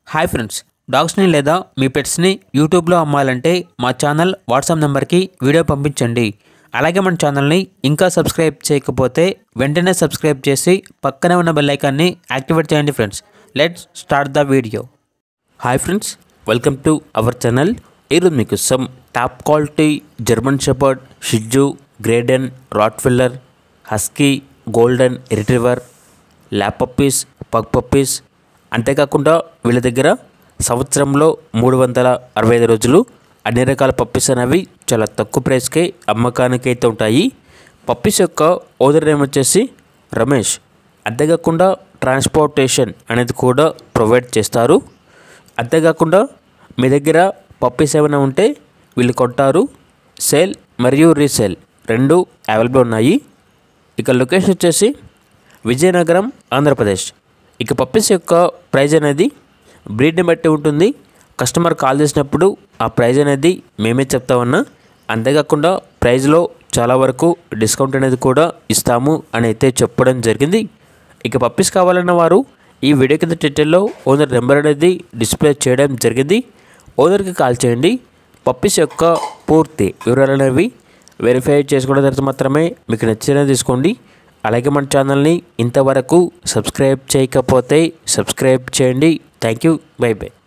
hi friends డాగ్స్ని లేదా మీ పెట్స్ని యూట్యూబ్లో అమ్మాలంటే మా ఛానల్ వాట్సాప్ నెంబర్కి వీడియో పంపించండి అలాగే మన ఛానల్ని ఇంకా సబ్స్క్రైబ్ చేయకపోతే వెంటనే సబ్స్క్రైబ్ చేసి పక్కనే ఉన్న బెల్ ఐకాన్ని యాక్టివేట్ చేయండి friends let's start the video hi friends welcome to our channel ఈరోజు మీకు some top quality German shepherd షిజ్జు great dane rottweiler husky golden retriever lab puppies pug puppies అంతేకాకుండా వీళ్ళ దగ్గర సంవత్సరంలో మూడు వందల అరవై ఐదు రోజులు అన్ని రకాల పప్పీస్ అనేవి చాలా తక్కువ ప్రైస్కే అమ్మకానికి అయితే ఉంటాయి పప్పీస్ యొక్క ఓనర్ నేమ్ వచ్చేసి రమేష్ అంతేకాకుండా ట్రాన్స్పోర్టేషన్ అనేది కూడా ప్రొవైడ్ చేస్తారు అంతేకాకుండా మీ దగ్గర పప్పీస్ ఏమైనా ఉంటే వీళ్ళు కొంటారు సేల్ మరియు రీసేల్ రెండు అవైలబుల్ ఉన్నాయి ఇక లొకేషన్ వచ్చేసి విజయనగరం ఆంధ్రప్రదేశ్ ఇక పప్పీస్ యొక్క ప్రైజ్ అనేది బ్రీడ్ని బట్టి ఉంటుంది కస్టమర్ కాల్ చేసినప్పుడు ఆ ప్రైజ్ అనేది మేమే చెప్తామన్నా అంతేకాకుండా ప్రైజ్లో చాలా వరకు డిస్కౌంట్ అనేది కూడా ఇస్తాము అని అయితే చెప్పడం జరిగింది ఇక పప్పీస్ కావాలన్న వారు ఈ వీడియో కింద టైటిల్లో ఓనర్ నెంబర్ అనేది డిస్ప్లే చేయడం జరిగింది ఓనర్కి కాల్ చేయండి పప్పీస్ యొక్క పూర్తి వివరాలు అనేవి వెరిఫై చేసుకున్న తర్వాత మాత్రమే మీకు నచ్చిన తీసుకోండి అలాగే మన ఛానల్ని ఇంతవరకు సబ్స్క్రైబ్ చేయకపోతే సబ్స్క్రైబ్ చేయండి థ్యాంక్ యూ బై బై